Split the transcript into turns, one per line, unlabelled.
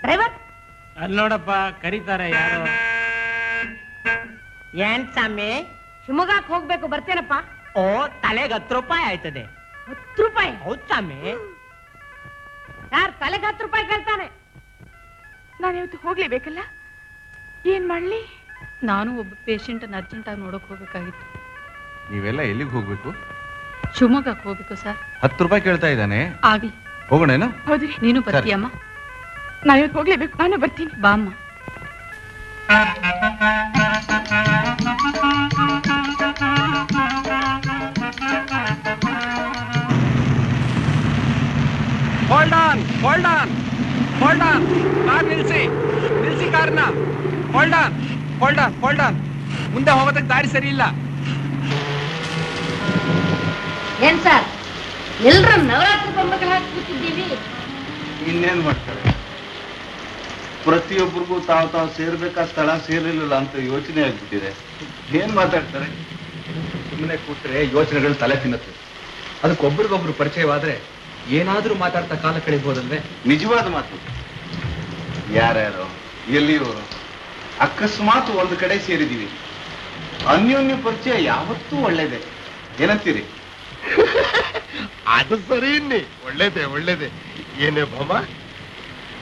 driver
ಅಲ್ಲಿ ನೋಡಪ್ಪ ಕರೀತಾರೆ ಯಾರು
ಏನ್ ಸ್ವಾಮಿ ಶಿವಮೊಗ್ಗಕ್ಕೆ ಹೋಗ್ಬೇಕು ಬರ್ತೇನಪ್ಪ
ಓ ತಲೆಗೆ ಹತ್ತು ರೂಪಾಯಿ ಆಯ್ತದೆ
ಹತ್ತು ರೂಪಾಯಿ
ಹೌದ್ ಸ್ವಾಮಿ
ಯಾರ್ ತಲೆಗೆ ಹತ್ತು ರೂಪಾಯಿ ಕೇಳ್ತಾನೆ
ನಾನು ಇವತ್ತು ಹೋಗ್ಲೇಬೇಕಲ್ಲ ಏನ್ ಮಾಡ್ಲಿ
ನಾನು ಒಬ್ಬ ಪೇಷಂಟನ್ನು ಅರ್ಜೆಂಟಾಗಿ ನೋಡೋಕೆ ಹೋಗ್ಬೇಕಾಗಿತ್ತು
ನೀವೆಲ್ಲ ಎಲ್ಲಿಗೆ ಹೋಗ್ಬೇಕು
ಶಿವಮೊಗ್ಗಕ್ಕೆ ಹೋಗ್ಬೇಕು ಸರ್
ಹತ್ತು ರೂಪಾಯಿ ಕೇಳ್ತಾ ಇದ್ದಾನೆ
ಆಗ್ಲಿ
ಹೋಗೋಣೇನು
ಹೌದ್ರಿ
ನೀನು ಬರ್ತೀಯಮ್ಮ
ನಾನು ಇವತ್ತು ಹೋಗ್ಲೇಬೇಕು ನಾನು ಬರ್ತೀನಿ
ಬಾಮ್ಮ
hold on hold on hold on car ನಿಲ್ಸಿ ನಿಲ್ಸಿ ಕಾರ್ನ hold on hold on hold on ಮುಂದೆ ಹೋಗೋದಕ್ಕೆ ದಾರಿ ಸರಿ ಇಲ್ಲ
ಏನ್ ಸರ್ ಎಲ್ರು ನವರಾತ್ರಿ ಬೊಂಬೆಗಳು ಹಾಕಿ ಕೂತಿದ್ದೀವಿ
ಇನ್ನೇನ್ ಮಾಡ್ತಾರೆ ಪ್ರತಿಯೊಬ್ಬರಿಗೂ ತಾವು ತಾವು ಸೇರ್ಬೇಕಾದ ಸ್ಥಳ ಸೇರಿರ್ಲಿಲ್ಲ ಅಂತ ಯೋಚನೆ ಆಗ್ಬಿಟ್ಟಿದೆ ಏನ್ ಮಾತಾಡ್ತಾರೆ
ಸುಮ್ಮನೆ ಕೂತ್ರೆ ಯೋಚನೆಗಳು ತಲೆ ತಿನ್ನುತ್ತೆ ಅದಕ್ಕೊಬ್ರಿಗೊಬ್ರು ಪರಿಚಯವಾದ್ರೆ ಏನಾದ್ರೂ ಮಾತಾಡ್ತಾ ಕಾಲ ಕಳಿಬಹುದಲ್ವೇ
ನಿಜವಾದ ಮಾತು ಯಾರ್ಯಾರು ಎಲ್ಲಿಯವರು ಅಕಸ್ಮಾತ್ ಒಂದು ಕಡೆ ಸೇರಿದೀವಿ ಅನ್ಯೋನ್ಯ ಪರಿಚಯ ಯಾವತ್ತೂ ಒಳ್ಳೇದೆ ಏನಂತೀರಿ
ಅದು ಸರಿ ಇನ್ನಿ ಒಳ್ಳೇದೆ ಒಳ್ಳೇದೆ ಏನೇ ಭಾಮ